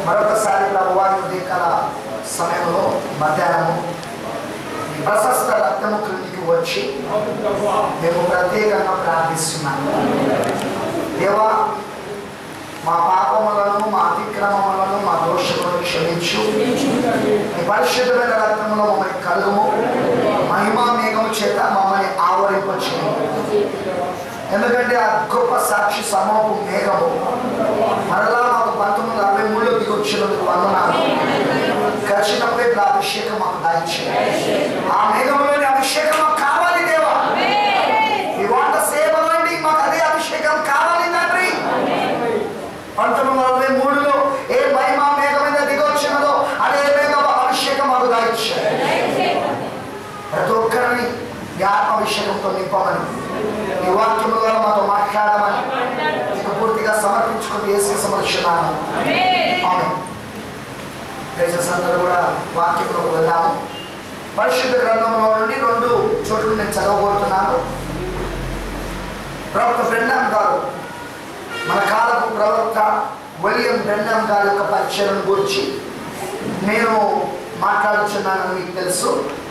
మరొకసారి ప్రభువారి ఉదయకాల సమయంలో మధ్యాహ్నము ఈ ప్రశస్త రక్తము క్రిందికి వచ్చి మేము ప్రత్యేకంగా ప్రార్థిస్తున్నాము దేవా మా పాపములను మా అతిక్రమములను మా దోషములను క్షమించు నీ పరిశుద్ధమైన రక్తంలో మమ్మల్ని కలుగుము మహిమా మేఘము చేత మమ్మల్ని ఆవరింపచేయము ఎందుకంటే ఆ గొప్ప సాక్షి సమూహపు మేఘము మరలా మాకు పంతొమ్మిది అరవై మూడులో దిగొచ్చినందుకు వందనాలు ఖచ్చితంగా ఇప్పుడు అభిషేకం మాకు దయచేయండి ఆ మేఘంలోని అభిషేకం మాకు కావాలి దేవా ఈ వాట సేవలండి మాకు అదే అభిషేకం కావాలి తండ్రి పంతొమ్మిది వందల అరవై మూడులో ఏ మహిమా మేఘం మీద దిగొచ్చినదో అదే మేఘ అభిషేకం మాకు దయచేయండి ప్రతి ఒక్కరిని ఈ ఆత్మాభిషేకంతో నింపమని ఈ వాక్యము ద్వారా మాతో మాట్లాడమని మీకు పూర్తిగా సమర్పించుకుని వేసి సమర్చున్నాను ఆమె దయచేసి అందరూ కూడా వాక్యంలోకి వెళ్దాము పరిశుద్ధ గ్రంథంలో నుండి రెండు చోట్ల నేను చదవబోతున్నాను ప్రవక్త బ్రెండాం గారు మన కాలపు ప్రవక్త విలియం బ్రెండాం గారి యొక్క పరిచయం గురించి నేను మాట్లాడుచున్నానని మీకు తెలుసు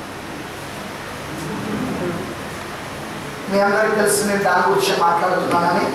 మీ అందరికీ తెలుసు నేను దాని గురించి మాట్లాడుతున్నానని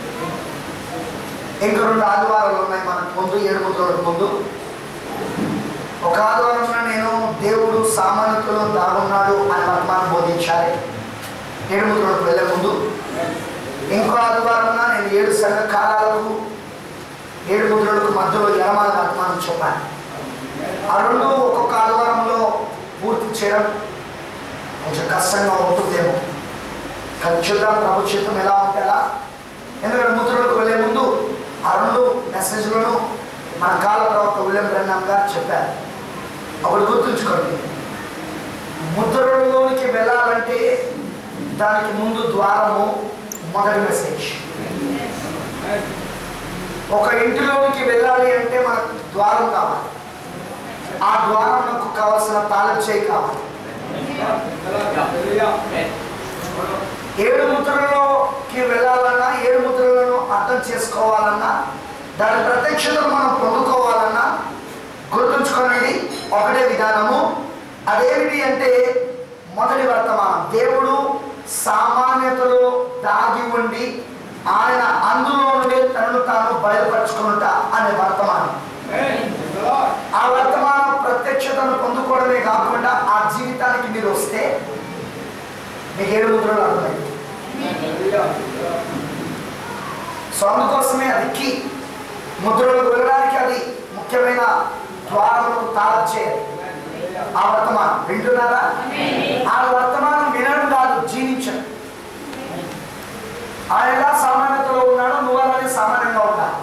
ఇంకా రెండు ఆదివారాలు ఉన్నాయి మనకు ముందు ఏడు ముద్రలకు ముందు ఒక ఆదివారంలో నేను దేవుడు సామాన్యతలో దాగున్నాడు అని వర్తమానం బోధించాలి ఏడు ముద్రలకు వెళ్ళే ముందు ఇంకో ఆదివారం నేను ఏడు సంఘ కాలాలకు ఏడు ముద్రలకు మధ్యలో యనమాల వర్తమానం చెప్పాను ఆ రెండు ఒక్కొక్క ఆదివారంలో పూర్తి చేయడం కొంచెం కష్టంగా ఉంటుందేమో కానీ చూద్దాం ప్రభు చిత్తం ఎలా ఉంటుందా ఎందుకంటే ముద్రలకు వెళ్ళే ముందు ఆ రెండు మెసేజ్లను మన కాల ప్రవక్త విలియం బ్రహ్నాం గారు చెప్పారు అప్పుడు గుర్తుంచుకోండి ముద్రలోనికి వెళ్ళాలంటే దానికి ముందు ద్వారము మొదటి మెసేజ్ ఒక ఇంటిలోనికి వెళ్ళాలి అంటే మనకు ద్వారం కావాలి ఆ ద్వారంకు కావాల్సిన తాళం చేయి కావాలి ఏడు ముద్రలోకి వెళ్ళాలన్నా ఏడు ముద్రలను అర్థం చేసుకోవాలన్నా దాని ప్రత్యక్షతను మనం పొందుకోవాలన్నా గుర్తుంచుకునేది ఒకటే విధానము అదేమిటి అంటే మొదటి వర్తమానం దేవుడు సామాన్యతలో దాగి ఉండి ఆయన అందులో నుండి తనను తాను బయలుపరచుకునుట అనే వర్తమానం ఆ వర్తమానం ప్రత్యక్షతను పొందుకోవడమే కాకుండా ఆ జీవితానికి మీరు వస్తే మీకు ఏడు ముద్రలు అర్థమైంది సో అందుకోసమే అది కీ ముద్రలకు వెళ్ళడానికి అది ముఖ్యమైన ద్వారములు తాళం చేయాలి ఆ వర్తమానం వింటున్నారా ఆ వర్తమానం వినడం కాదు జీవించడం ఆయన ఎలా సామాన్యతలో ఉన్నాడో నువ్వు అలానే సామాన్యంగా ఉండాలి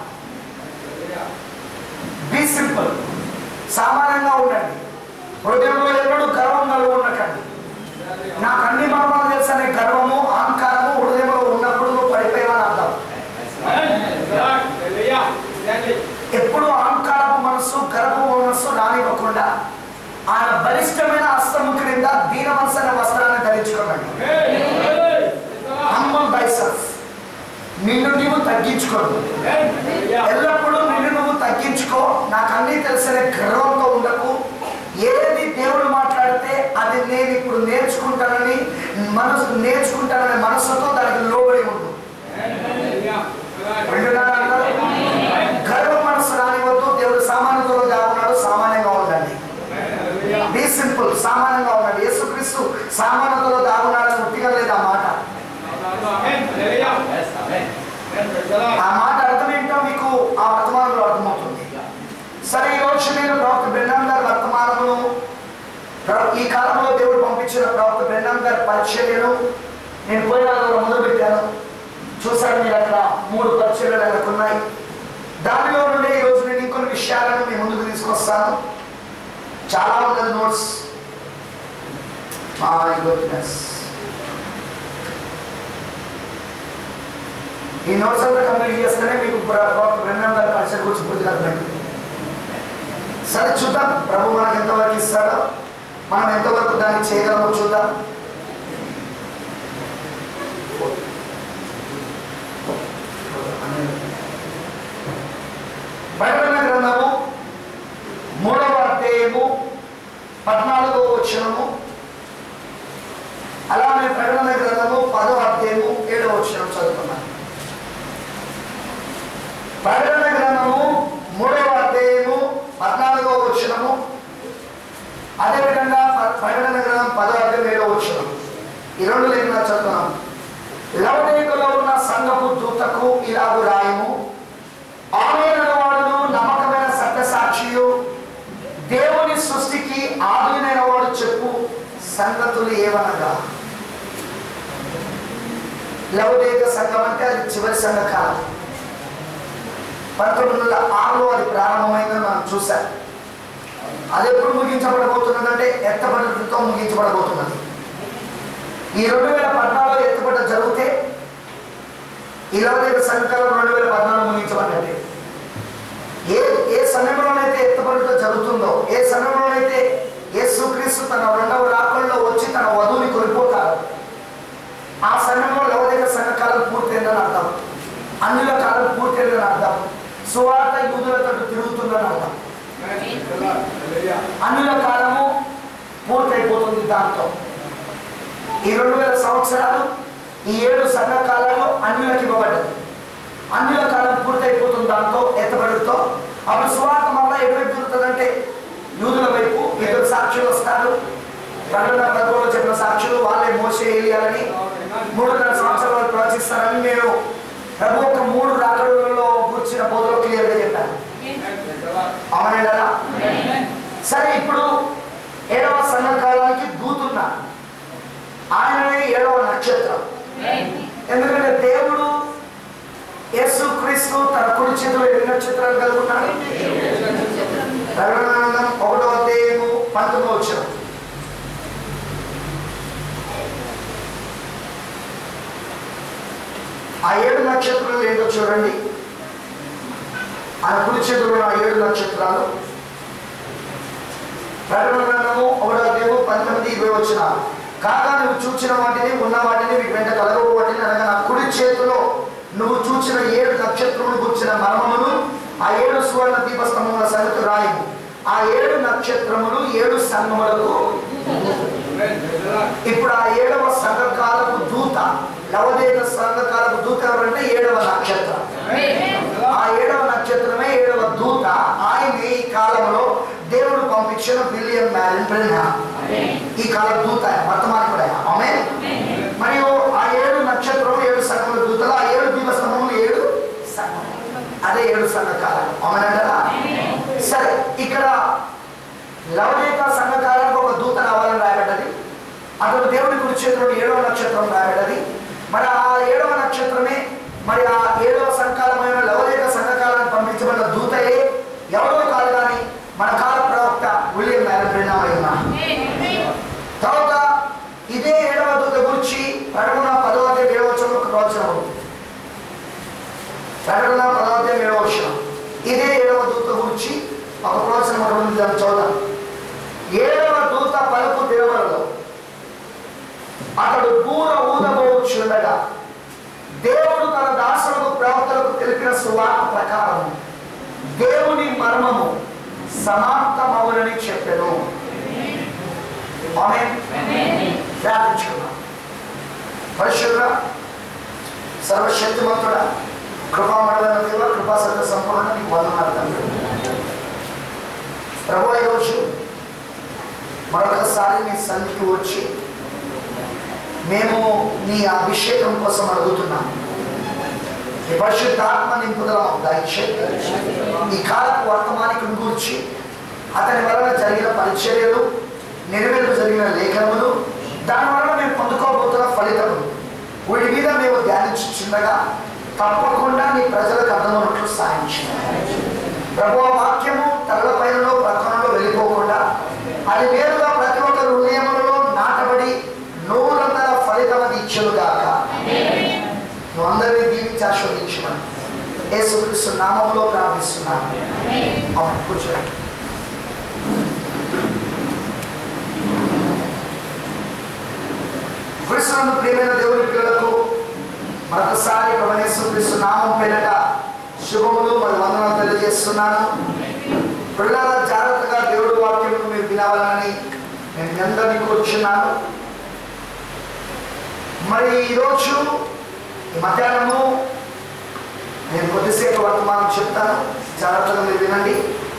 బీ సింపుల్ సామాన్యంగా ఉండండి హృదయంలో ఎన్నడూ గర్వం కలిగి ఉండకండి నాకు అన్ని మర్మాలు తెలుసనే గర్వము అహంకారము హృదయంలో ఉన్నప్పుడు నువ్వు పడిపోయావని అర్థం ఎప్పుడు అహంకారపు మనస్సు గర్వపు మనస్సు రానివ్వకుండా ఆయన బలిష్టమైన హస్తము క్రింద దీన మనసు అనే వస్త్రాన్ని ధరించుకోనండి హంబల్ బైసెల్ఫ్ నిన్ను నీవు తగ్గించుకోడు ఎల్లప్పుడూ నిన్ను నువ్వు తగ్గించుకో నాకు అన్నీ తెలిసిన గర్వంతో ఉండకు ఏది దేవుడు మాట్లాడితే అది నేను ఇప్పుడు నేర్చుకుంటానని మనసు నేర్చుకుంటాననే మనసుతో దానికి లోబడి ఉండు వింటున్నారా అందరూ? గర్వ మనసు రానివద్దు దేవుడు సామాన్యతలో దాగున్నాడు సామాన్యంగా ఉండండి బీ సింపుల్ సామాన్యంగా ఉండండి యేసుక్రీస్తు సామాన్యతలో దాగున్నాడని ఉట్టిగా లేదు ఆ మాట ఆ మాట అర్థం ఏంటో మీకు ఆ వర్తమానంలో అర్థమవుతుంది సరే ఈ రోజు నేను ప్రవక్త బ్రెండం గారి వర్తమానమును ప్ర- ఈ కాలంలో దేవుడు పంపించిన ప్రవక్త బ్రెండం గారి పరిచర్యను నేను పోయిన వారం మొదలు పెట్టాను చూశాను మీరు అక్కడ మూడు పరిచర్యలు అక్కడ ఉన్నాయి దానిలో నుండి ఈ రోజు నేను ఇంకొన్ని విషయాలను మీ ముందుకు తీసుకొస్తాను చాలా ఉన్నది నోట్స్ మై గుడ్నెస్ ఈ నోట్స్ అంతా కంప్లీట్ చేస్తేనే మీకు బ్రహ్మం గారి పరిచయం గురించి పూర్తిగా అర్థమైంది సరే చూద్దాం ప్రభు మనకు ఎంతవరకు ఇస్తాడో మనం ఎంతవరకు దాన్ని చేయగలమో చూద్దాం బైబిల్ గ్రంథము సంగతులు ఏమనగా లవదేక సంఘం అంటే అది చివరి సంఘ కాలం పంతొమ్మిది వందల ఆరులో అది ప్రారంభమైందని మనం చూశాం అది ఎప్పుడు ముగించబడబోతున్నదంటే ఎత్తబడితో ముగించబడబోతున్నది ఈ రెండు వేల పద్నాలుగులో ఎత్తుబడ్డ జరిగితే ఈ లవదేక సంఘకాలం రెండు వేల పద్నాలుగు ముగించబడినట్టే ఏ ఏ సమయంలోనైతే ఎత్తబడుట జరుగుతుందో ఏ సమయంలోనైతే యేసుక్రీస్తు తన రెండవ రాకల్లో వచ్చి తన వధువుని కొనిపోతారు ఆ సమయంలో లవదేక సంఘకాలం పూర్తయిందని అర్థం అన్యుల కాలం పూర్తయిందని అర్థం సువార్త యూదులతో తిరుగుతుందని అర్థం అన్యుల కాలము పూర్తయిపోతుంది దాంతో ఈ రెండు వేల సంవత్సరాలు ఈ ఏడు సంఘ కాలాలు అన్యులకు ఇవ్వబడ్డది అన్యుల కాలం పూర్తయిపోతుంది దాంతో ఎత్తబడుతో అప్పుడు సువార్త మళ్ళా ఎటువైపు తిరుగుతుందంటే యూదుల వైపు ఇద్దరు సాక్షులు వస్తారు ప్రకటన పదకొండులో చెప్పిన సాక్షులు వాళ్ళే మోసే వేయాలని మూడున్నర సంవత్సరాలు ప్రవచిస్తారని నేను ప్రభు ఒక మూడు రాకడులలో కూర్చిన బోధలో క్లియర్గా చెప్పాను అవునంటారా సరే ఇప్పుడు ఏడవ సంఘ కాలానికి దూతున్నా ఆయననే ఏడవ నక్షత్రం ఎందుకంటే దేవుడు యేసు క్రీస్తు తన కుడి చేతిలో ఎన్ని నక్షత్రాలు కలుగున్నాడు ప్రకటనానందం ఒకటో అధ్యాయము పంతొమ్మిది వచ్చిన ఆ ఏడు నక్షత్రాలు ఏంటో చూడండి ఆయన కుడి చేతిలో ఉన్న ఆ ఏడు నక్షత్రాలు ప్రకటనము ఒకటో అధ్యాయము పంతొమ్మిది ఇరవై వచ్చిన కాగా నువ్వు చూచిన వాటిని ఉన్న వాటిని వీటి వెంట కలగవు వాటిని అనగా నా కుడి చేతిలో నువ్వు చూచిన ఏడు నక్షత్రములు గుర్చిన మర్మమును ఆ ఏడు సువర్ణ దీపస్తంభముల సంగతి రాయము ఆ ఏడు నక్షత్రములు ఏడు సంఘములకు ఇప్పుడు ఆ ఏడవ సంఘకాలపు దూత లవదేక సంఘకాలపు దూత ఎవరంటే ఏడవ నక్షత్రం ఆ ఏడవ నక్షత్రమే ఏడవ దూత ఆయన ఈ కాలంలో దేవుడు పంపించిన విలియం మ్యారిన్ బ్రెన్హామ్ ఈ కాల దూత ఆయన, వర్తమానికుడు ఆయన ఆమె మరియు ఆ ఏడు నక్షత్రం ఏడు సంఘముల దూతలు ఆ ఏడు దీపస్తంభములు ఏడు సంఘములు. అదే ఏడు సంఘ కాలం అవునంటారా సరే ఇక్కడ లవలేక సంఘ కాలానికి ఒక దూత రావాలని రాయబడ్డది అతను దేవుడి కుడి చేతిలో ఏడవ నక్షత్రం రాయబడ్డది మరి ఆ ఏడవ నక్షత్రమే మరి ఆ ఏడవ సంకాలమైన లవలేక సంఘకాలానికి పంపించబడిన దూతయే ఎవరో కాదు కానీ మన కాల ప్రవక్త విలియం మ్యారన్ బ్రెన్నామై ఉన్నారు తర్వాత ఇదే ఏడవ దూత గురించి ప్రకటన పదవ అధ్యాయం ఏడవ వచనంలో ఒక ప్రవచనం ఉంది ప్రకటన పదవ అధ్యాయం ఏడవ వచనం ఇదే ఏడవ దూత గురించి ఒక ప్రవచనం అక్కడ ఉంది దాన్ని చూద్దాం ఏడవ దూత పలుపు దేవరలో అతడు పూర ఊదబోచుండగా దేవుడు తన దాసులకు ప్రవక్తలకు తెలిపిన సువార్త ప్రకారం దేవుని మర్మము సమాప్తమవునని చెప్పెను ఆమె ప్రార్థించుకున్నాం పరిశుద్ధ సర్వశక్తిమంతుడ కృపామడమైన దేవ కృపా సత్య సంపూర్ణ నీకు వందనాలు తండ్రి ప్రభు ఈరోజు మరొకసారి నీ సన్నిధికి వచ్చి మేము నీ అభిషేకం కోసం అడుగుతున్నాం ఈ పరిశుద్ధాత్మ నింపుదల మాకు దయచేయి ఈ కాలపు వర్తమానికుని గురించి అతని వలన జరిగిన పరిచర్యలు నెరవేరు జరిగిన లేఖనములు దాని వలన మేము పొందుకోబోతున్న ఫలితములు వీటి మీద మేము ధ్యానించుచుండగా తప్పకుండా నీ ప్రజలకు అర్థమైనట్లు సాయం చేయాలి ప్రభు ఆ వాక్యము తలపైనలో ప్రక్కనలో వెళ్ళిపోకుండా అది నేరుగా ప్రతి ఒక్క హృదయములలో నాటబడి నూరంతల ఫలితం అది ఇచ్చుగాక నువ్వు అందరినీ దీవించి ఆస్వాదించమని యేసుక్రీస్తు నామంలో ప్రార్థిస్తున్నాను అవును కూర్చోండి కృష్ణుడు ప్రియమైన దేవుని పిల్లలకు మరొకసారి యేసుక్రీస్తు నామం పేరట శుభములు మరి వందనాలు తెలియజేస్తున్నాను పిల్లల జాగ్రత్తగా దేవుడి వాక్యము మీరు వినాలని నేను మీ అందరినీ కూర్చున్నాను మరి ఈరోజు ఈ మధ్యాహ్నము నేను కొద్దిసేపు వర్తమానం చెప్తాను జాగ్రత్తగా మీరు వినండి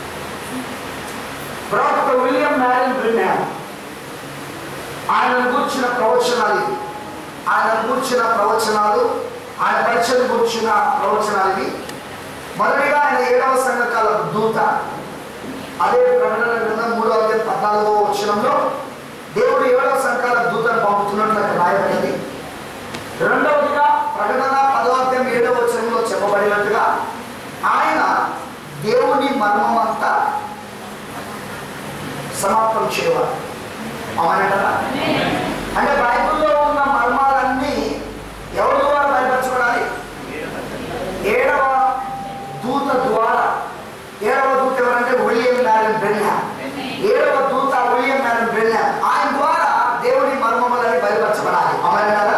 ప్రవక్త విలియం మ్యారిన్ బ్రిన్యామ్ ఆయన కూర్చిన ప్రవచనాలు ఇవి ఆయన కూర్చిన ప్రవచనాలు ఆయన పరిచయం కూర్చిన ప్రవచనాలు ఇవి మొదటిగా ఆయన ఏడవ సంఘకాల దూత అదే ప్రకటన గ్రంథం మూడవ అధ్యాయం పద్నాలుగో వచనంలో దేవుడు ఏడవ సంఘ అవుతున్నట్లు అక్కడ రాయబడింది రెండవదిగా ప్రకటన పదవాధ్యం ఏడవ వచనంలో చెప్పబడినట్టుగా ఆయన దేవుని మర్మం అంతా సమాప్తం చేయవాలి అవునంటారా అంటే బైబిల్లో ఉన్న మర్మాలన్నీ ఎవరి ద్వారా బయటపరచబడాలి ఏడవ దూత ద్వారా ఏడవ దూత ఎవరంటే విలియం మ్యారన్ బ్రెన్హామ్ ఏడవ దూత విలియం మ్యారన్ బ్రెన్హామ్ ఆయన ద్వారా దేవుని మర్మములని బయలుపరచబడాలి అవునంటారా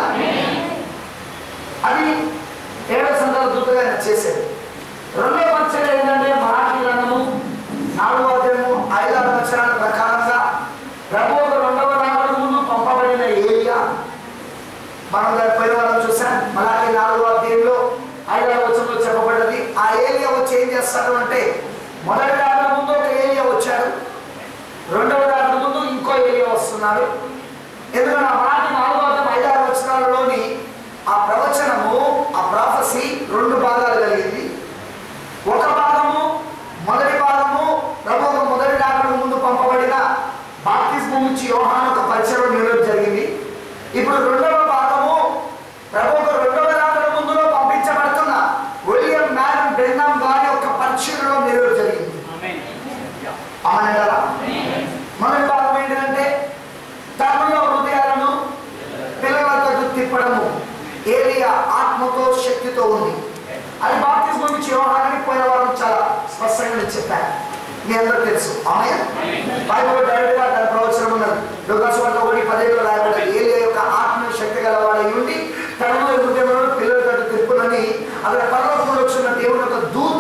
అది ఏడవ సందర్భ దూతగా ఆయన చేసేది రెండో పరిచయం ఏంటంటే మరాఠీ గ్రంథము నాలుగో అధ్యాయము ఐదారు అక్షరాల ప్రకారంగా ప్రభు ఒక రెండవ రావడం ముందు పంపబడిన ఏరియా మనం దాని పైన వారం చూసాం మలాకి నాలుగో అధ్యాయంలో ఐదవ వచనంలో చెప్పబడ్డది ఆ ఏరియా వచ్చి ఏం చేస్తాడు అంటే మొదటి రావడం ముందు ఒక ఏరియా వచ్చాడు రెండవ రావడం ముందు ఇంకో ఏరియా వస్తున్నాడు ఎందుకంటే ఆ మాట నాలుగో అధ్యాయం ఐదారు వచనాలలోని ఆ ప్రవచనము ఆ ప్రాఫసీ రెండు భాగాలు కలిగింది ఒక భాగము మొదటి భాగము ప్రభు ఒక మొదటి రాకడ ముందు పంపబడిన బాప్తిస్మం నుంచి యోహాను ఒక పరిచయం నిర్వహణ జరిగింది ఇప్పుడు రెండవ భాగము ప్రభు ఒక రెండవ రాకడ ముందులో పంపించబడుతున్న విలియం మ్యారన్ బ్రెన్నాం గారి యొక్క పరిచయంలో నిర్వహణ జరిగింది అవునంటారా మొదటి భాగం ఏంటంటే తమలో హృదయాలను పిల్లలతో తిప్పడము ఏలియా ఆత్మతో శక్తితో ఉంది అది బాప్తిజం నుంచి వ్యవహారాన్ని పోయిన వారం చాలా స్పష్టంగా నేను చెప్పాను మీ అందరూ తెలుసు ఆమె బైబిల్ డైరెక్ట్ గా దాని ప్రవచనం ఉన్నది లుకాసు వార్త ఒకటి పదిహేను రాయబడ్డది ఏలియా యొక్క ఆత్మ శక్తి గలవాడై ఉండి తనలో హృదయంలో పిల్లల తట్టు తిప్పునని అక్కడ పర్వతంలో వచ్చిన దేవుని యొక్క దూత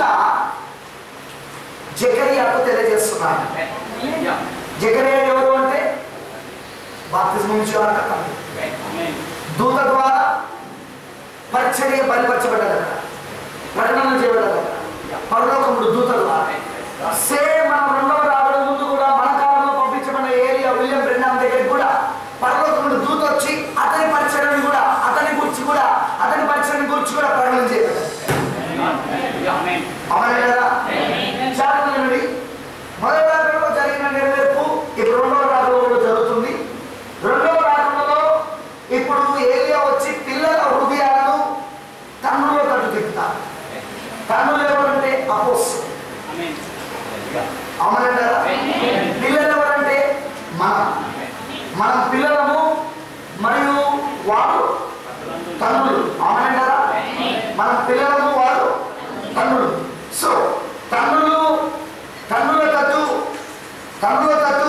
జకరియాకు తెలియజేస్తున్నాడు జకరియా ఎవరు అంటే బాప్తిజం నుంచి వారు కాదు. దూత ద్వారా పరిచర్య బయలుపరచబడ్డది అక్కడ ప్రకటన చేయబడ్డది అక్కడ పరలోకముడు దూత ద్వారా సేమ్ మనం రెండవ రావడం ముందు కూడా మన కాలంలో పంపించబడిన ఏరియా విలియం బ్రెన్నాం దగ్గరికి కూడా పరలోకముడు దూత వచ్చి అతని పరిచయాన్ని కూడా అతని గురించి కూడా అతని పరిచయాన్ని గురించి కూడా ప్రకటన చేయబడ్డది అవునా కదా జాగ్రత్తగా మొదటి రాత్రిలో జరిగిన నెరవేర్పు ఇప్పుడు రెండవ రాత్రిలో జరుగుతుంది రెండవ రాత్రిలో ఇప్పుడు ఏలియా వచ్చి పిల్లల హృదయాలను తన్నులో తట్టు తిప్పుతారు తన్నులు ఎవరంటే అపోస్ అవునంటారా పిల్లలు ఎవరంటే మనం మనం పిల్లలము మరియు వాడు తన్నులు అవునంటారా మనం పిల్లలము వాడు తన్నులు సో తన్నులు తన్నుల తట్టు తన్నుల తట్టు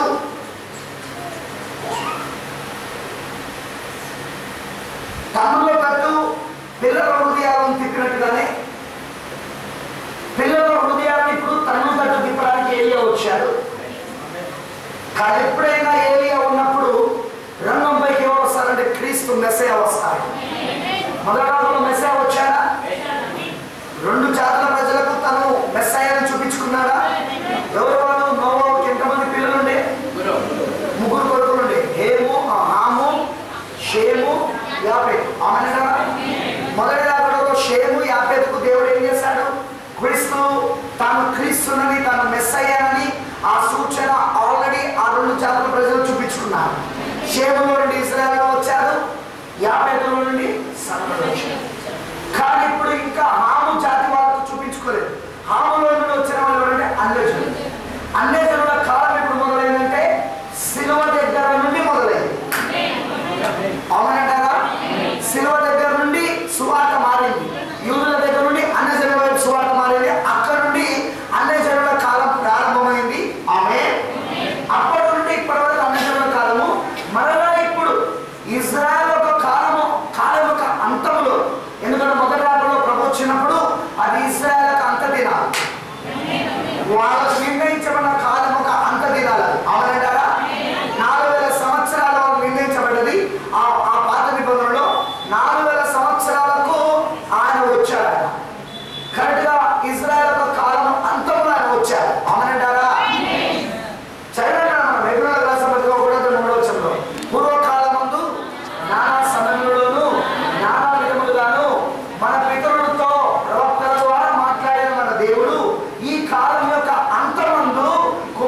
తన్నుల తట్టు పిల్లల హృదయాలను తిప్పినట్టుగానే పిల్లల హృదయాన్ని ఇప్పుడు తన్ను తట్టు తిప్పడానికి ఏలియా వచ్చాడు కానీ ఎప్పుడైనా ఏలియా ఉన్నప్పుడు రంగంపైకి ఎవరు వస్తారంటే క్రీస్తు మెస్సయ వస్తారు మొదటి రోజులో మెస్సయ వచ్చాడా రెండు జాతుల ప్రజలకు తను మెస్సయ్యను చూపించుకున్నాడా ఎవరు వాళ్ళు నోవాకి ఎంతమంది పిల్లలుండే ముగ్గురు కొడుకులుండే హేము ఆ, హాము షేము యాపేతు అవునంటారా మొదటి రాకడలో షేము యాపేతుకు దేవుడు ఏం చేశాడు క్రీస్తు తాను క్రీస్తునని తాను మెస్సయ్యానని ఆ సూచన ఆల్రెడీ ఆ రెండు జాతుల ప్రజలు చూపించుకున్నారు షేములో నుండి ఇస్రాయల్ వచ్చారు యాపేతుల నుండి సన్నలు వచ్చారు కానీ ఇప్పుడు ఇంకా హాము జాతి వాళ్ళకు చూపించుకోలేదు హాములో నుండి వచ్చిన వాళ్ళు ఎవరంటే అన్యజనులు అన్యజనుల కాలం ఇప్పుడు మొదలైందంటే శిలువ దగ్గర నుండి మొదలైంది అవునంటారా శిలువ దగ్గర నుండి సువార్త మారింది యూదుల దగ్గర నుండి అన్యజనుల వైపు సువార్త మారింది అక్కడ నుండి అన్యజనుల కాలం ప్రారంభమైంది ఆమె అప్పటి నుండి ఇప్పటి వరకు అన్యజనుల కాలము మరలా ఇప్పుడు ఇజ్రాయెల్ ఒక కాలము కాలం యొక్క అంతంలో ఎందుకంటే మొదటి రాత్రిలో ప్రభు వచ్చినప్పుడు అది ఇస్రాయల్ యొక్క అంత దినాలు వాళ్ళకు నిర్ణయించబడిన కాలం ఒక అంత దినాలు అవునంటారా నాలుగు వేల సంవత్సరాల వరకు నిర్ణయించబడ్డది ఆ ఆ పాత నిబంధనలో నాలుగు వేల సంవత్సరాలకు ఆయన వచ్చాడు ఆయన కరెక్ట్ గా ఇజ్రాయెల్ యొక్క కాలం అంతంలో ఆయన వచ్చాడు అవునంటారా చదివాను మనం రెగ్యులర్ క్లాస్ పత్రిక కూడా మూడవచనంలో పూర్వకాలమందు నానా సమయంలోను నానా విధములుగాను మన పితరులతో ప్రవక్తల ద్వారా మాట్లాడిన మన దేవుడు ఈ కాలం యొక్క అంతమందు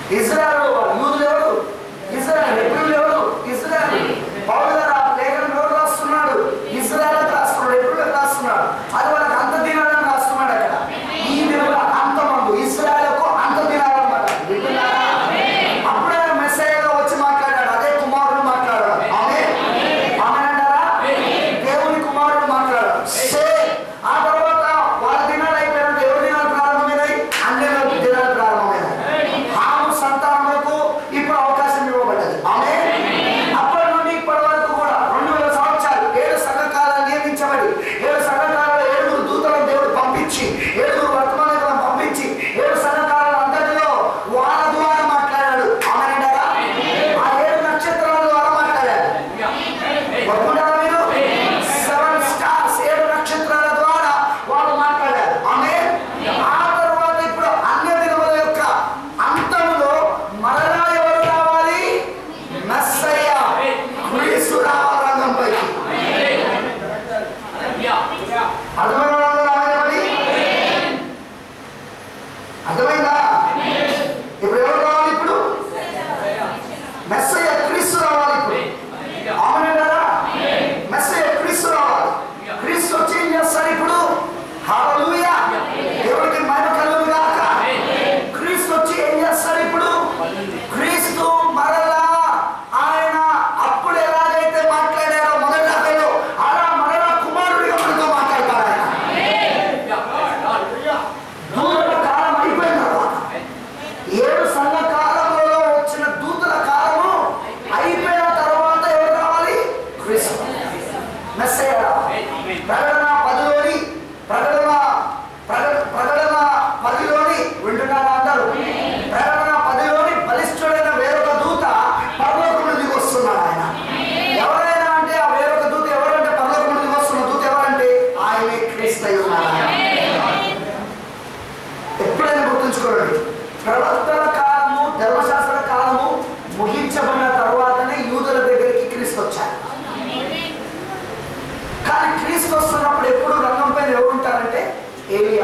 ఇజ్రాయల్ వాళ్ళు యూదులు ఎవరు ఇజ్రాయల్ ఎప్పుడు ఎవరు ఇజ్రాయల్ పౌలు గారు ఆ లేఖనం ఎవరు రాస్తున్నాడు ఇజ్రాయల్ రాస్తున్నాడు ఎప్పుడు రాస్తున్నాడు అది వాళ్ళకి అంత దినాలని రాస్తున్నాడు అక్కడ ఈ దినాల అంతమందు ఇజ్రాయల్కు అంత దినాలన్నమాట వింటున్నారా? అప్పుడే మెస్సయ్యగా వచ్చి మాట్లాడాడు అదే కుమారుడు మాట్లాడాడు ఆమె ఆమె అంటారా దేవుని కుమారుడు మాట్లాడాడు సే ఆ తర్వాత వాళ్ళ దినాలు అయిపోయినట్టు ఎవరి దినాలు ప్రారంభమైనాయి అన్ని దినాలు ప్రారంభమైనాయి హాము సంతానములకు ఇప్పుడు అవకాశం ఇవ్వబడ్డది ఆమె అప్పటి నుండి ఇప్పటి వరకు కూడా రెండు వేల సంవత్సరాలు ఏడు సంఘకాలను నియమించబడి ఏడు సంఘకాలలో ఏడుగురు దూతలను దేవుడు పంపించి ఏడుగురు వర్తమానాలను పంపించి ఏడు సంఘకాల అంతటిలో వాళ్ళ ద్వారా మాట్లాడాడు ఆమెనంటారా ఆ ఏడు నక్షత్రాల ద్వారా మాట్లాడాడు ఒప్పుకుంటారా మీరు సెవెన్ స్టార్స్ ఏడు నక్షత్రాల ద్వారా వాళ్ళు మాట్లాడారు ఆమె ఆ తర్వాత ఇప్పుడు అన్య దినముల యొక్క అంతములో మరలా ఎవరు రావాలి మెస్సయ్య క్రీస్తు రావాలి రంగంపైకి అర్థమైన వాళ్ళు రావాలి అర్థమైందా ఇప్పుడు ఎవరు రావాలి ఇప్పుడు మెస్సయ్య క్రీస్తు రావాలి ఇప్పుడు అవునంటారా మెస్సయ్య క్రీస్తు రావాలి క్రీస్తు వచ్చి ఏం చేస్తాడు ఇప్పుడు హల్లెలూయా దేవుడికి మహిమ కలుగు గాక క్రీస్తు వచ్చి ఏం చేస్తాడు ఇప్పుడు క్రీస్తు మరలా ఆయన అప్పుడు ఎలాగైతే మాట్లాడారో మొదటి రాకలో అలా మరలా కుమారుడిగా మనతో మాట్లాడతాడు ఆయన దూతల కాలం అయిపోయిన తర్వాత ఏడు సంఘ కాలంలో వచ్చిన దూతల కాలము అయిపోయిన తర్వాత ఎవరు రావాలి క్రీస్తు మెస్సయ్య రావాలి. ప్రకటన పదిలోని ప్రకటన ప్రకట- ప్రకటన పదిలోని వింటున్నారా అందరూ ప్రకటన పదిలోని బలిష్ఠుడైన వేరొక దూత పరలోకములు దిగి వస్తున్నాడు ఆయన ఎవరైనా అంటే ఆ వేరొక దూత ఎవరంటే పరలోకములు దిగి వస్తున్న దూత ఎవరంటే ఆయనే క్రీస్తు అయి ఉన్నాడు ఆయన. ఎప్పుడైనా గుర్తుంచుకోండి ప్రవక్తల కాలము ధర్మశాస్త్ర కాలము ముగించబడిన తర్వాతనే యూదుల దగ్గరికి క్రీస్తు వచ్చారు కానీ క్రీస్తు వస్తున్నప్పుడు ఎప్పుడు రంగం పైన ఎవరు ఉంటారంటే ఏలియా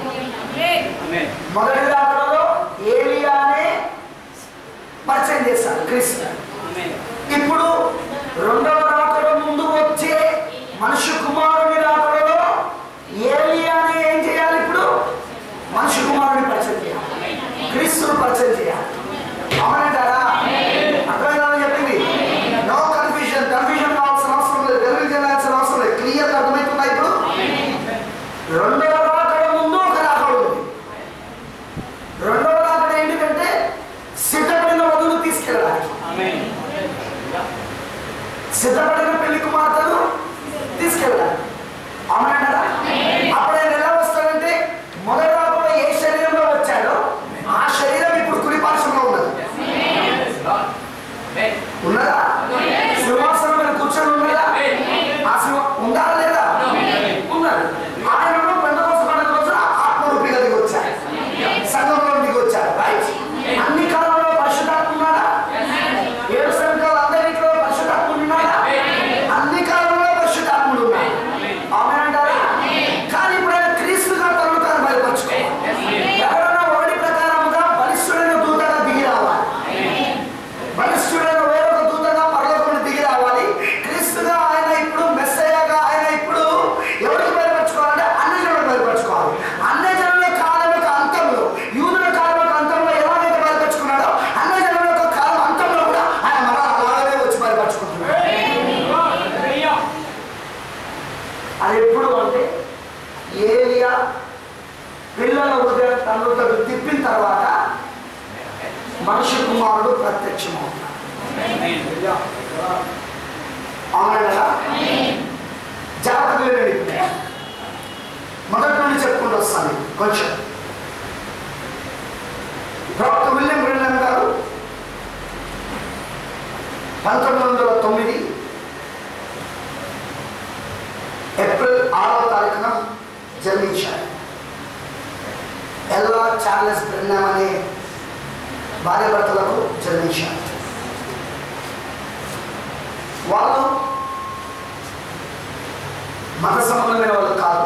మొదటి రాకడలో ఏలియానే పరిచయం చేశారు క్రీస్తు ఇప్పుడు రెండవ రాకడ ముందు వచ్చే మనుషు కుమారుని రాకడలో ఏలియానే ఏం చేయాలి ఇప్పుడు మనుషు కుమారుని పరిచయం చేయాలి క్రీస్తును పరిచయం చేయాలి అవునంటారా అర్థమైందని చెప్పింది నో కన్ఫ్యూజన్ కన్ఫ్యూజన్ కావాల్సిన అవసరం లేదు వెలుగు చేయాల్సిన అవసరం లేదు క్లియర్ అర్థమవుతుందా ఇప్పుడు రెండవ రాకడ ముందు ఒక రాకడ ఉంది రెండవ రాకడ ఏంటంటే సిద్ధపడిన వధువును తీసుకెళ్ళడానికి సిద్ధపడిన పెళ్లి కుమార్తెను తీసుకెళ్ళాలి అవునంటారా అప్పుడు ఆయన ఎలా వస్తాడంటే మొదటి రాకలో ఏ శరీరంలో వచ్చాడో ఆ శరీరం ఇప్పుడు కుడి పార్శ్వంలో ఉన్నది ఉన్నదా సింహాసనం మీద కూర్చొని ఉన్నదా ఆ సింహ ఉందా లేదా ఉన్నది ఆయన పెండకోస పండుగ రోజున ఆత్మరూపిగా దిగి వచ్చారు సంఘంలో దిగి వచ్చారు రైట్ అన్ని కాలంలో పరిశుద్ధాత్మ ఉన్నాడా ఏడు సంఘాలు అందరిలో పరిశుద్ధాత్మ ఉన్నాడా అన్ని కాలంలో పరిశుద్ధాత్ముడు ఉన్నాడు ఆమె అంటారా కానీ ఇప్పుడు ఆయన క్రీస్తుగా తను తాను బయలుపరచుకోవాలి ఎవరైనా ఒకటి ప్రకారముగా బలిష్ఠుడైన దూతగా దిగి రావాలి బలిష్ఠుడైన వేరొక దూతగా పరలోకమును దిగి రావాలి క్రీస్తుగా ఆయన ఇప్పుడు మెస్సయ్యగా ఆయన ఇప్పుడు ఎవరికి బయలుపరచుకోవాలంటే అన్ని జనులు బయలుపరచుకోవాలి అన్ని జనుల కాలం యొక్క అంతంలో యూదుల కాలం యొక్క అంతంలో ఎలాగైతే బయలుపరచుకున్నాడో అన్ని జనుల యొక్క కాలం అంతంలో కూడా ఆయన మన అలాగే వచ్చి బయలుపరచుకుంటున్నాడు అది ఎప్పుడు అంటే ఏలియా పిల్లల హృదయం తనతో తిప్పిన తర్వాత మనుష్య కుమారుడు ప్రత్యక్షమవుతాడు అవునంటారా జాగ్రత్తగా వినండి మొదటి నుండి చెప్పుకుంటూ వస్తాను కొంచెం ప్రవక్త విలియం బ్రెండన్ గారు పంతొమ్మిది వందల తొమ్మిది ఏప్రిల్ ఆరవ తారీఖున జన్మించారు ఎల్లా చార్లెస్ బ్రెన్నమ్ అనే భార్యాభర్తలకు జన్మించారు వాళ్ళు మత సంబంధమైన వాళ్ళు కాదు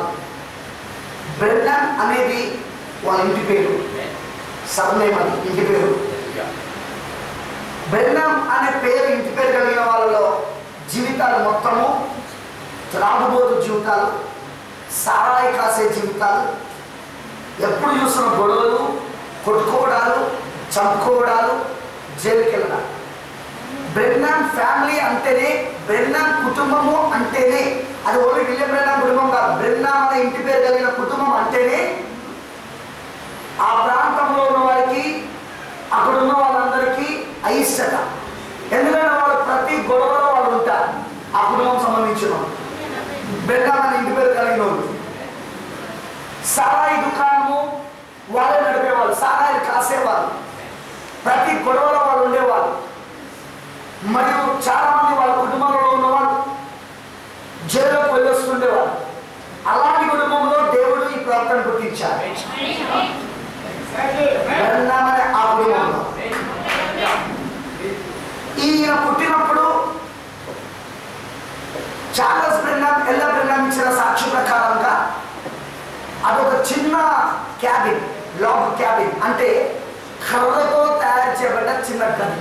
బ్రెన్నన్ అనేది వాళ్ళ ఇంటి పేరు సర్నేమ్ అది ఇంటి పేరు బెల్లం అనే పేరు ఇంటి పేరు కలిగిన వాళ్ళలో జీవితాలు మొత్తము త్రాగుబోతు జీవితాలు సారాయి కాసే జీవితాలు ఎప్పుడు చూసిన గొడవలు కొట్టుకోవడాలు చంపుకోవడాలు జైలుకి వెళ్ళడం బ్రెన్నాన్ ఫ్యామిలీ అంటేనే బ్రెన్నాన్ కుటుంబము అంటేనే అది ఓన్లీ విలియం బ్రెన్నాన్ కుటుంబం కాదు బ్రెన్నాన్ అనే ఇంటి పేరు కలిగిన కుటుంబం అంటేనే ఆ ప్రాంతంలో ఉన్న వారికి అక్కడ ఉన్న వాళ్ళందరికీ అయిష్టత ఎందుకంటే వాళ్ళు ప్రతి గొడవలో వాళ్ళు ఉంటారు ఆ కుటుంబం సంబంధించిన వాళ్ళు. బ్రెన్నాన్ అనే ఇంటి పేరు కలిగిన వాళ్ళు సారాయి దుకాణము వాళ్ళే నడిపేవాళ్ళు సారాయి కాసేవాళ్ళు ప్రతి గొడవలో వాళ్ళు ఉండేవాళ్ళు మరియు చాలా మంది వాళ్ళ కుటుంబంలో ఉన్నవాళ్ళు జైల్లోకి వెళ్ళొస్తుండేవాళ్ళు అలాంటి కుటుంబంలో దేవుడు ఈ ప్రవర్తన పుట్టించారు బెర్నామనే ఆ కుటుంబంలో ఈయన పుట్టినప్పుడు చార్లెస్ బ్రెన్నాం ఎల్ల బ్రెన్నాం ఇచ్చిన సాక్షి ప్రకారంగా అదొక చిన్న క్యాబిన్ లాంగ్ క్యాబిన్ అంటే కర్రతో తయారు చేయబడ్డ చిన్న గది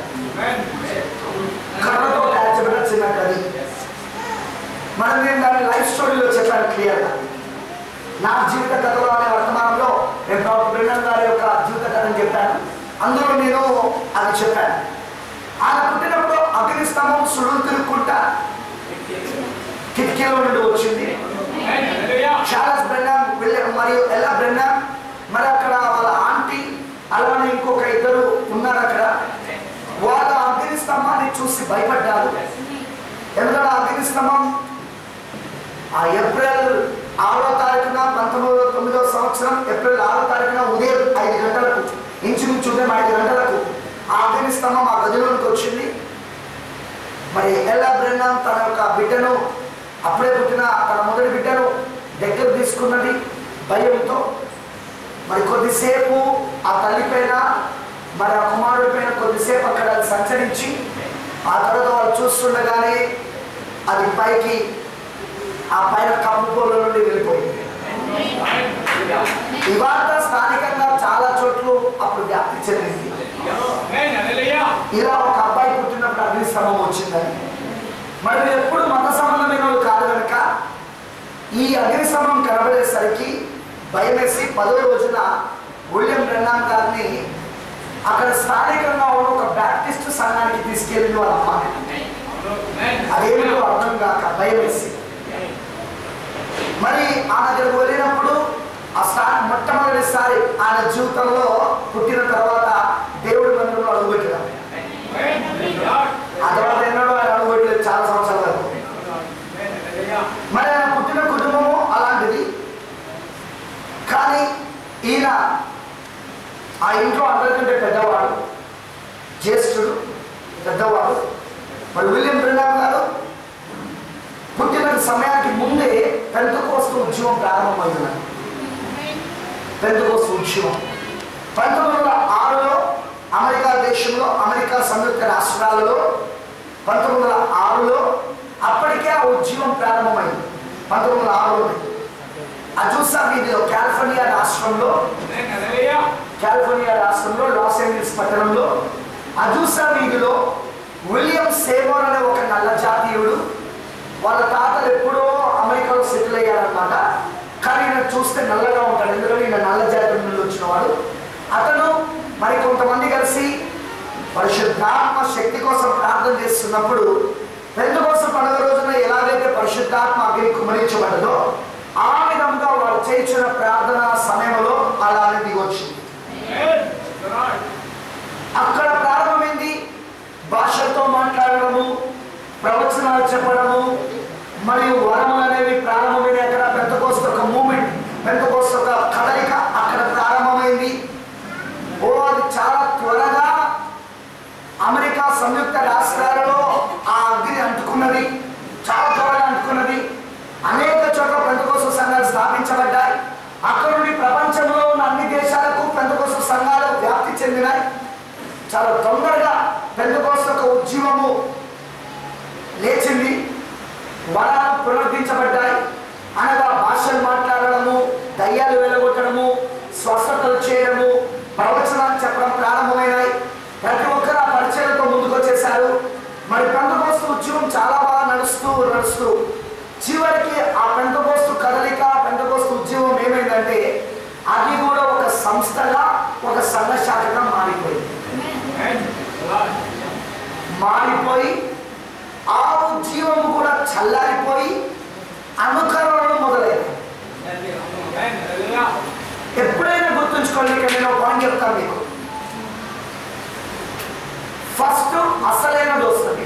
కర్రతో తయారు చేయబడ్డ చిన్న గది మనం నేను దాని లైఫ్ స్టోరీలో చెప్పాను క్లియర్గా నా జీవిత కథలో అనే వర్తమానంలో నేను డాక్టర్ బ్రెండన్ గారి యొక్క జీవిత కథను చెప్పాను అందులో నేను అది చెప్పాను ఆయన పుట్టినప్పుడు అగ్ని స్తంభం సుడులు తిరుగుకుంటా కిటికీలో నుండి వచ్చింది చార్లెస్ బ్రెన్నాం విలియం మరియు ఎల్లా బ్రెన్నాం మరి అక్కడ వాళ్ళ ఆంటీ అలానే ఇంకొక ఇద్దరు ఉన్నారు అక్కడ వాళ్ళ అగ్ని స్తంభాన్ని చూసి భయపడ్డారు ఎందుకంటే ఆ అగ్ని స్తంభం ఆ ఏప్రిల్ ఆరో తారీఖున పంతొమ్మిది వందల తొమ్మిదవ సంవత్సరం ఏప్రిల్ ఆరో తారీఖున ఉదయం ఐదు గంటలకు ఇంచుమించు ఉదయం ఐదు గంటలకు ఆ అగ్ని స్తంభం ఆ గదిలోనికి వచ్చింది మరి ఎల్లా బ్రెన్నాం తన యొక్క బిడ్డను అప్పుడే పుట్టిన తన మొదటి బిడ్డను దగ్గర తీసుకున్నది భయంతో మరి కొద్దిసేపు ఆ తల్లి పైన మరి ఆ కుమారుడి పైన కొద్దిసేపు అక్కడ అది సంచరించి ఆ తర్వాత వాళ్ళు చూస్తుండగానే అది పైకి ఆ పైన కప్పుకోల నుండి వెళ్ళిపోయింది ఈ వార్త స్థానికంగా చాలా చోట్ల అప్పుడు వ్యాప్తి చెందింది ఇలా ఒక అబ్బాయి పుట్టినప్పుడు అగ్నిస్తంభం వచ్చిందని మరి మీరు ఎప్పుడు మత సంబంధమైన వాళ్ళు కాదు కనుక ఈ అగ్నిస్తంభం కనబడేసరికి భయమేసి పదో రోజున విలియం బ్రెన్నాం గారిని అక్కడ స్థానికంగా ఉన్న ఒక బ్యాప్టిస్ట్ సంఘానికి తీసుకెళ్ళింది వాళ్ళ అమ్మ అదేమిటో అర్థం కాక భయమేసి మరి ఆ దగ్గరకు వెళ్ళినప్పుడు ఆ స్థా మొట్టమొదటిసారి ఆయన జీవితంలో పుట్టిన తర్వాత దేవుడి మందిరంలో అడుగుపెట్టడం ఆ తర్వాత ఎన్నడూ ఆయన అడుగుపెట్టలేదు చాలా సంవత్సరాల వరకు మరి ఆయన పుట్టిన కుటుంబము అలాంటిది కానీ ఈయన ఆ ఇంట్లో అందరికంటే పెద్దవాడు జ్యేష్ఠుడు పెద్దవాడు మరి విలియం బ్రినాం గారు పుట్టిన సమయానికి ముందే పెంతకోస్తు ఉద్యమం ప్రారంభమైంది పెంతకోస్తు ఉద్యమం పంతొమ్మిది వందల ఆరులో అమెరికా దేశంలో అమెరికా సంయుక్త రాష్ట్రాలలో పంతొమ్మిది వందల ఆరులో అప్పటికే ఆ ఉద్యమం ప్రారంభమైంది పంతొమ్మిది వందల ఆరులో అజూసా వీధిలో కాలిఫోర్నియా రాష్ట్రంలో కాలిఫోర్నియా రాష్ట్రంలో లాస్ ఏంజల్స్ పట్టణంలో అజూసా వీధిలో విలియం సేమోర్ అనే ఒక నల్ల జాతీయుడు వాళ్ళ తాతలు ఎప్పుడో అమెరికాలో సెటిల్ అయ్యారనమాట కానీ ఈయన చూస్తే నల్లగా ఉంటాడు ఎందుకంటే ఈయన నల్ల జాతి నుండి వచ్చినవాడు అతను మరి కొంతమంది కలిసి పరిశుద్ధాత్మ శక్తి కోసం ప్రార్థన చేస్తున్నప్పుడు రెండు కోసం పండుగ రోజున ఎలాగైతే పరిశుద్ధాత్మ అగ్ని కుమరించబడ్డదో ఆ విధంగా వారు చేయించిన ప్రార్థన సమయంలో అలానే దిగొచ్చింది అక్కడ ప్రారంభమైంది భాషలతో మాట్లాడడము ప్రవచనాలు చెప్పడము మరియు వరములు అనేవి ప్రారంభమైనవి అక్కడ పెద్ద కోస్త ఒక మూమెంట్ పెద్ద కోస్త ఒక కదలిక అక్కడ ప్రారంభమైంది ఓ అది చాలా త్వరగా అమెరికా సంయుక్త రాష్ట్రాలలో ఆ అగ్ని అంటుకున్నది చాలా త్వరగా అంటుకున్నది అనేక చోట్ల పెంతకోస సంఘాలు స్థాపించబడ్డాయి అక్కడ నుండి ప్రపంచంలో ఉన్న అన్ని దేశాలకు పెంతకోస సంఘాలు వ్యాప్తి చెందినాయి చాలా తొందరగా పెంతకోస ఒక ఉద్యమము లేచింది వరాలు పునరుద్ధరించబడ్డాయి అనగా భాషలు మాట్లాడడము దయ్యాలు వెలగొట్టడము స్వస్థతలు చేయడము ప్రవచనాలు చెప్పడం ప్రారంభమైనాయి చేశారు మరి పెంతకోస్తు ఉద్యమం చాలా బాగా నడుస్తూ నడుస్తూ చివరికి ఆ పెంతకోస్తు కదలిక పెంతకోస్తు ఉద్యమం ఏమైందంటే అది కూడా ఒక సంస్థగా ఒక సంఘ శాఖగా మారిపోయింది మారిపోయి ఆ ఉద్యమం కూడా చల్లారిపోయి అనుకరణలు మొదలైంది ఎప్పుడైనా గుర్తుంచుకోండి ఇక్కడ నేను ఒక పాయింట్ చెప్తాను మీకు ఫస్ట్ అసలైనది వస్తుంది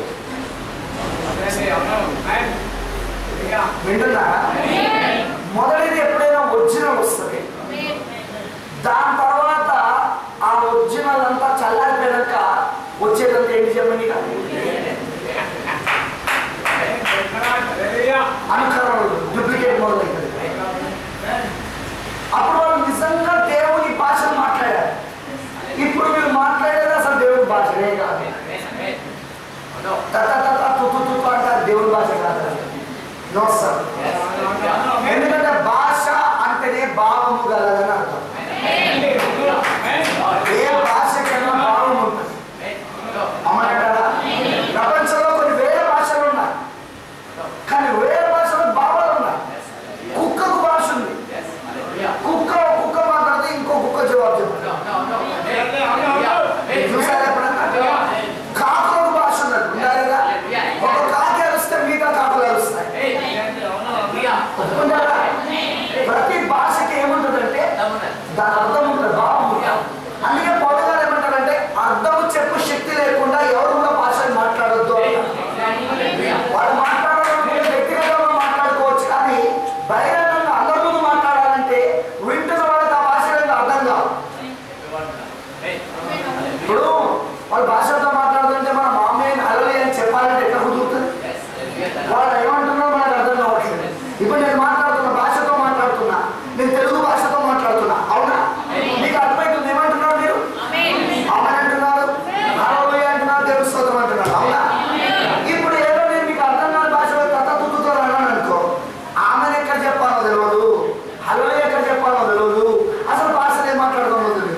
వింటున్నారా మొదటిది ఎప్పుడైనా ఒరిజినల్ వస్తుంది దాని తర్వాత ఆ ఒరిజినల్ అంతా చల్లారిపోయాక వచ్చేదంతా ఏంటి చెప్పండి ఇక? అనుకరణలు డూప్లికేట్ మొదలైంది అప్పుడు వాళ్ళు నిజంగా దేవుని భాషను మాట్లాడారు ఇప్పుడు మీరు మాట్లాడేది అసలు దేవుని భాషనే కాదు తత తత తుతు తుతు అంటారు దేవుని భాష కాదు నో సార్ ఎందుకంటే భాష అంటేనే భావము గలదని అర్థం ఏ భాషకైనా భావం ఉంటుంది అమ్మనంటారా ప్రపంచంలో కొన్ని వేరే భాషలు ఉన్నాయి కానీ వేరే భాషలో భావాలు ఉన్నాయి కుక్కకు భాష ఉంది కుక్క ఒక కుక్క మాట్లాడితే ఇంకో కుక్క జవాబు చెప్తుంది చూసారా ఎప్పుడన్నా కాకులకు భాష ఉన్నది ఉందా లేదా ఒక కాకి అరుస్తే మిగతా కాకులు అరుస్తాయి ఒప్పుకుంటారా ప్రతి భాషకి ఏముంటుందంటే దాని అర్థం ఉంటుంది భావం ఉంటుంది అందుకే పౌరు గారు ఏమంటారంటే అర్థం చెప్పు శక్తి లేకుండా ఎవరు కూడా భాషను మాట్లాడొద్దు అంటారు. వాళ్ళు మాట్లాడాలంటే వ్యక్తిగతంగా మాట్లాడుకోవచ్చు కానీ బహిరంగంగా అందరి ముందు మాట్లాడాలంటే వింటున్న వాళ్ళకి ఆ భాష ఏంటో అర్థం కాదు ఇప్పుడు వాళ్ళు భాషతో మాట్లాడుతుంటే మన మామయ్యని అలలి అని చెప్పాలంటే ఎట్లా కుదురుతుంది వాళ్ళు ఏమంటున్నారో మనకు అర్థం కావట్లేదు ఇప్పుడు నేను మాట్లాడుతున్న భాషతో మాట్లాడుతున్నా నేను తెలుగు భాషతో మాట్లాడుతున్నా అవునా మీకు అర్థమవుతుంది ఏమంటున్నారు మీరు అవునని అంటున్నారు అరవై అంటున్నారు తెలుస్తుంది అంటున్నారు అవునా ఇప్పుడు ఏదో నేను మీకు అర్థం కాని భాషలో కథ తుద్దుతో అన్నాను అనుకో ఆమెను ఎక్కడ చెప్పాలో తెలియదు హలో ఎక్కడ చెప్పాలో తెలియదు అసలు భాషలు ఏం మాట్లాడుతామో తెలియదు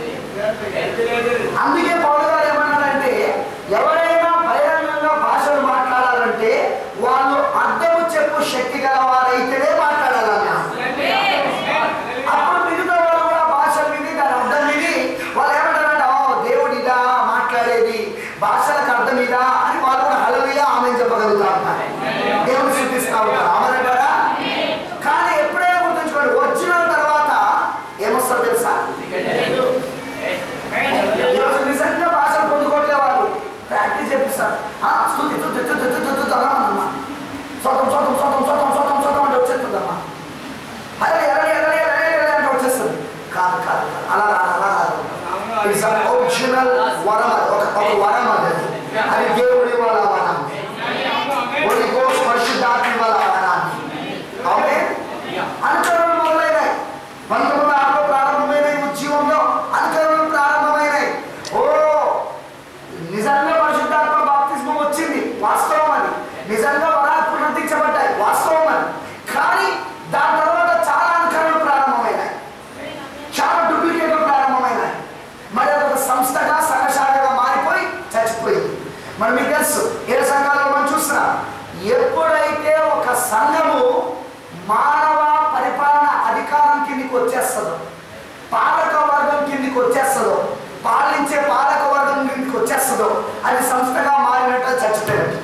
అందుకే పౌరు గారు ఏమన్నారంటే ఎవరైనా బహిరంగంగా భాషలు మాట్లాడాలంటే వాళ్ళు అర్థము చెప్పు శక్తి గల వారైతేనే మాట్లాడాలన్నా అప్పుడు మిగతా వాళ్ళు కూడా భాషలు విని దాని అర్థం విని వాళ్ళు ఏమంటారంటే ఓ దేవుడిదా మాట్లాడేది భాషలకు అర్థం ఇదా అని వాళ్ళు కూడా హలవిగా ఆమె చెప్పగలుగుతా ఉంటారు దేవుడు చూపిస్తా ఉంటారు ఆమెనంటారా కానీ ఎప్పుడైనా గుర్తుంచుకోండి వచ్చిన తర్వాత ఏమొస్తారు తెలుసా ఈరోజు నిజంగా భాషలు పొందుకోవట్లే వాళ్ళు ప్రాక్టీస్ చేపిస్తారు ఆ, స్తుతి తుతి తుతి తుతి తుతి అన్నమా సొతం సొతం సొతం సొతం సొతం సొతం అంటే వచ్చేస్తుందమ్మా అరే ఎరడి ఎరడి ఎరడి ఎరడి అంటే వచ్చేస్తుంది కాదు కాదు కాదు. అలా రాదు అలా రాదు ఇట్స్ ఒరిజినల్ వరం అది. ఒక ఒక వరం అది అది దేవుడి వాళ్ళ వరం హోలీ గోస్ట్ పరిశుద్ధాత్మ వాళ్ళ వరాన్ని అవునే అనుకరణలు మొదలైనాయి పంతొమ్మిది ఆరులో ప్రారంభమైన ఈ ఉద్యమంలో అనుకరణలు ప్రారంభమైనాయి ఓ నిజంగా పరిశుద్ధాత్మ బాప్తిస్మం వచ్చింది వాస్తవం అది నిజంగా వరాలు పునరుద్ధరించబడ్డాయి వాస్తవం అది కానీ దాని తర్వాత చాలా అనుకరణలు ప్రారంభమైనాయి చాలా డూప్లికేట్లు ప్రారంభమైనాయి మరి అదొక సంస్థగా సంఘశాఖగా మారిపోయి చచ్చిపోయింది మరి మీకు తెలుసు ఏ సంఘాలలో మనం చూస్తున్నాం ఎప్పుడైతే ఒక సంఘము మానవ పరిపాలన అధికారం కిందికి వచ్చేస్తుందో పాలక వర్గం కిందికి వచ్చేస్తుందో పాలించే పాలక వర్గం కిందికి వచ్చేస్తుందో అది సంస్థగా మారినట్టు చచ్చిపోయినట్టు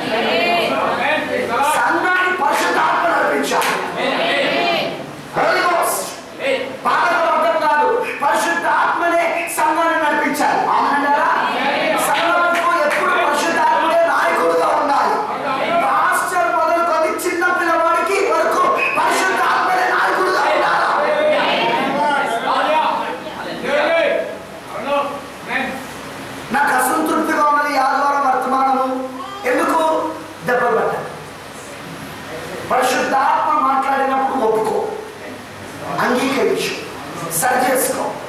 సంఘాన్ని పరిశుద్ధాత్మ నడిపించాలి Holy Ghost. పాలక వర్గం కాదు పరిశుద్ధ ఆత్మనే సంఘాన్ని నడిపించాలి అవునంటారా సంఘంకు ఎప్పుడు పరిశుద్ధ ఆత్మనే నాయకుడుగా ఉండాలి పాస్టర్ మొదలుకొని చిన్న పిల్లవాడికి వరకు పరిశుద్ధ ఆత్మనే నాయకుడుగా ఉండాలి నాకు అసంతృప్తిగా ఉన్నది ఈ ఆదివారం వర్తమానము ఎందుకు దెబ్బలు పడ్డాయి పరిశుద్ధాత్మ మాట్లాడినప్పుడు ఒప్పుకో అంగీకరించు సరి చేసుకో